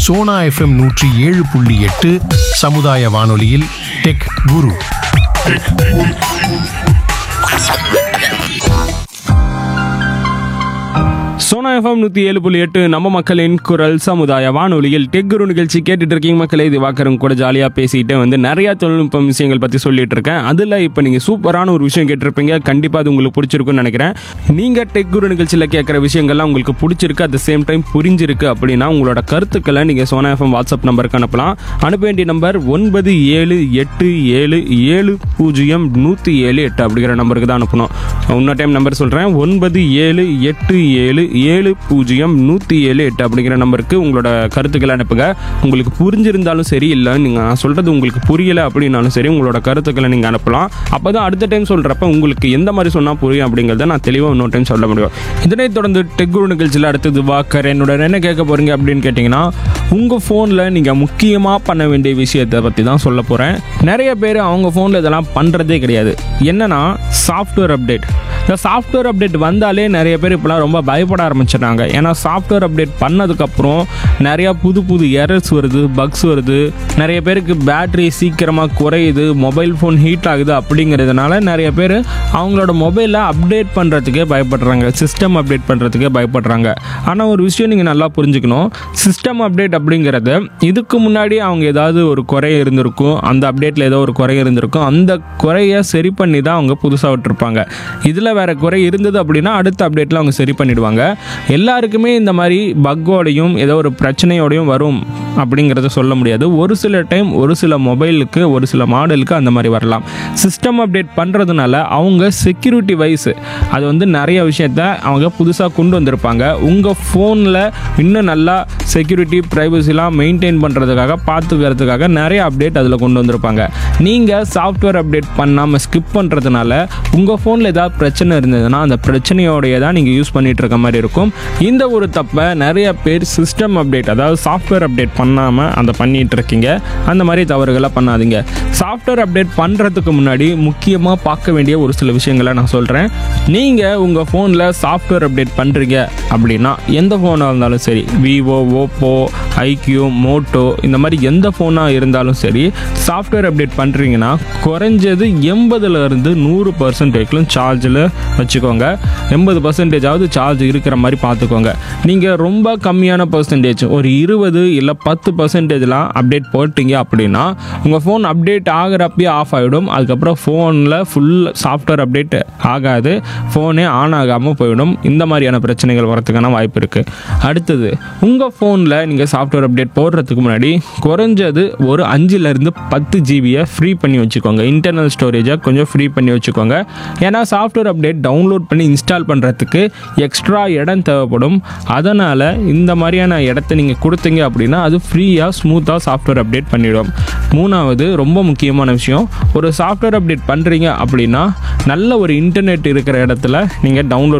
Sona FM நூற்றி ஏழு புள்ளி எட்டு சமுதாய வானொலியில் டெக் குரு சோனா எஃப்எம் நூற்றி ஏழு புள்ளி எட்டு நம்ம மக்களின் குரல் சமுதாய வானொலியில் டெக் குரு நிகழ்ச்சி கேட்டுட்டு இருக்கீங்க மக்களே இது வாக்கரும் கூட ஜாலியாக பேசிட்டு வந்து நிறைய தொழில்நுட்பம் விஷயங்கள் பற்றி சொல்லிட்டு இருக்கேன் அதில் இப்போ நீங்கள் சூப்பரான ஒரு விஷயம் கேட்டிருப்பீங்க கண்டிப்பாக அது உங்களுக்கு பிடிச்சிருக்குன்னு நினைக்கிறேன் நீங்கள் டெக் குரு நிகழ்ச்சியில் கேட்குற விஷயங்கள்லாம் உங்களுக்கு பிடிச்சிருக்கு அட் த சேம் டைம் புரிஞ்சிருக்கு அப்படின்னா உங்களோட கருத்துக்களை நீங்கள் சோனா எஃப்எம் வாட்ஸ்அப் நம்பருக்கு அனுப்பலாம் அனுப்ப வேண்டிய நம்பர் ஒன்பது ஏழு எட்டு ஏழு ஏழு பூஜ்ஜியம் நூற்றி ஏழு எட்டு அப்படிங்கிற நம்பருக்கு தான் அனுப்பணும் இன்னொரு டைம் நம்பர் சொல்கிறேன் ஒன்பது ஏழு எட்டு ஏழு ஏழு பூஜ்ஜியம் நூற்றி ஏழு எட்டு அப்படிங்கிற நம்பருக்கு உங்களோட கருத்துக்களை அனுப்புங்க உங்களுக்கு புரிஞ்சிருந்தாலும் சரி இல்லை நீங்கள் நான் சொல்கிறது உங்களுக்கு புரியலை அப்படின்னாலும் சரி உங்களோட கருத்துக்களை நீங்கள் அனுப்பலாம் அப்போ தான் அடுத்த டைம் சொல்கிறப்ப உங்களுக்கு எந்த மாதிரி சொன்னால் புரியும் அப்படிங்கிறத நான் தெளிவாக இன்னொரு டைம் சொல்ல முடியும் இதனைத் தொடர்ந்து டெக்குரு நிகழ்ச்சியில் அடுத்தது வாக்கர் என்னோட என்ன கேட்க போகிறீங்க அப்படின்னு கேட்டிங்கன்னா உங்கள் ஃபோனில் நீங்கள் முக்கியமாக பண்ண வேண்டிய விஷயத்தை பற்றி தான் சொல்ல போகிறேன் நிறைய பேர் அவங்க ஃபோனில் இதெல்லாம் பண்ணுறதே கிடையாது என்னன்னா சாஃப்ட்வேர் அப்டேட் இந்த சாஃப்ட்வேர் அப்டேட் வந்தாலே நிறைய பேர் இப்போலாம் ரொம்ப பயப்பட ஆரம்பிச்சிட்டாங்க ஏன்னா சாஃப்ட்வேர் அப்டேட் பண்ணதுக்கப்புறம் நிறையா புது புது எரர்ஸ் வருது பக்ஸ் வருது நிறைய பேருக்கு பேட்டரி சீக்கிரமாக குறையுது மொபைல் ஃபோன் ஹீட் ஆகுது அப்படிங்கிறதுனால நிறைய பேர் அவங்களோட மொபைலை அப்டேட் பண்ணுறதுக்கே பயப்படுறாங்க சிஸ்டம் அப்டேட் பண்ணுறதுக்கே பயப்படுறாங்க ஆனால் ஒரு விஷயம் நீங்கள் நல்லா புரிஞ்சுக்கணும் சிஸ்டம் அப்டேட் அப்படிங்கிறது இதுக்கு முன்னாடி அவங்க ஏதாவது ஒரு குறை இருந்திருக்கும் அந்த அப்டேட்டில் ஏதோ ஒரு குறை இருந்திருக்கும் அந்த குறையை சரி பண்ணி தான் அவங்க புதுசாக விட்டுருப்பாங்க இதில் வேற குறை இருந்தது அப்படின்னா அடுத்த அப்டேட்டில் அவங்க சரி பண்ணிடுவாங்க எல்லாருக்குமே இந்த மாதிரி பக்கோடையும் ஏதோ ஒரு பிரச்சனையோடையும் வரும் அப்படிங்கிறத சொல்ல முடியாது ஒரு சில டைம் ஒரு சில மொபைலுக்கு ஒரு சில மாடலுக்கு அந்த மாதிரி வரலாம் சிஸ்டம் அப்டேட் பண்ணுறதுனால அவங்க செக்யூரிட்டி வைஸ் அது வந்து நிறைய விஷயத்த அவங்க புதுசாக கொண்டு வந்திருப்பாங்க உங்கள் ஃபோனில் இன்னும் நல்லா செக்யூரிட்டி ப்ரைவசிலாம் மெயின்டைன் பண்ணுறதுக்காக பார்த்துக்கிறதுக்காக நிறைய அப்டேட் அதில் கொண்டு வந்திருப்பாங்க நீங்கள் சாஃப்ட்வேர் அப்டேட் பண்ணாமல் ஸ்கிப் பண்ணுறதுனால உங்கள் ஃபோனில் ஏதாவது பிரச்சனை இருந்ததுன்னா அந்த பிரச்சனையோடைய தான் நீங்கள் யூஸ் பண்ணிட்டு இருக்க மாதிரி இருக்கும் இந்த ஒரு தப்பை நிறைய பேர் சிஸ்டம் அப்டேட் அதாவது சாஃப்ட்வேர் அப்டேட் பண்ணாமல் அதை பண்ணிட்டு இருக்கீங்க அந்த மாதிரி தவறுகளை பண்ணாதீங்க சாஃப்ட்வேர் அப்டேட் பண்ணுறதுக்கு முன்னாடி முக்கியமாக பார்க்க வேண்டிய ஒரு சில விஷயங்களை நான் சொல்கிறேன் நீங்கள் உங்கள் ஃபோனில் சாஃப்ட்வேர் அப்டேட் பண்ணுறீங்க அப்படின்னா எந்த ஃபோனாக இருந்தாலும் சரி விவோ ஓப்போ ஐக்யூ மோட்டோ இந்த மாதிரி எந்த ஃபோனாக இருந்தாலும் சரி சாஃப்ட்வேர் அப்டேட் பண்ணுறீங்கன்னா குறைஞ்சது எண்பதுலேருந்து நூறு பர்சன்டேஜ்லும் சார்ஜில் வச்சுக்கோங்க எண்பது பர்சன்டேஜாவது சார்ஜ் இருக்கிற மாதிரி பார்த்துக்கோங்க நீங்கள் ரொம்ப கம்மியான பர்சன்டேஜ் ஒரு இருபது இல்லை பத்து பர்சன்டேஜ்லாம் அப்டேட் போட்டீங்க அப்படின்னா உங்கள் ஃபோன் அப்டேட் ஆகிறப்பயே ஆஃப் ஆகிடும் அதுக்கப்புறம் ஃபோனில் ஃபுல் சாஃப்ட்வேர் அப்டேட் ஆகாது ஃபோனே ஆன் ஆகாமல் போயிடும் இந்த மாதிரியான பிரச்சனைகள் வரதுக்கான வாய்ப்பு இருக்குது அடுத்தது உங்கள் ஃபோனில் நீங்கள் சாஃப்ட்வேர் அப்டேட் போடுறதுக்கு முன்னாடி குறைஞ்சது ஒரு அஞ்சுலேருந்து பத்து ஜிபியை ஃப்ரீ பண்ணி வச்சுக்கோங்க இன்டர்னல் ஸ்டோரேஜை கொஞ்சம் ஃப்ரீ பண்ணி வச்சுக்கோங்க ஏன்னா சாஃப்ட்வேர் அப்டேட் டவுன்லோட் பண்ணி இன்ஸ்டால் பண்ணுறதுக்கு எக்ஸ்ட்ரா இடம் தேவைப்படும் அதனால் இந்த மாதிரியான இடத்த நீங்கள் கொடுத்தீங்க அப்படின்னா அது ஃப்ரீயாக ஸ்மூத்தாக சாஃப்ட்வேர் அப்டேட் பண்ணிடும் மூணாவது ரொம்ப முக்கியமான விஷயம் ஒரு சாஃப்ட்வேர் அப்டேட் பண்ணுறீங்க அப்படின்னா நல்ல ஒரு இன்டர்நெட் இருக்கிற இடத்துல நீங்கள் டவுன்லோட்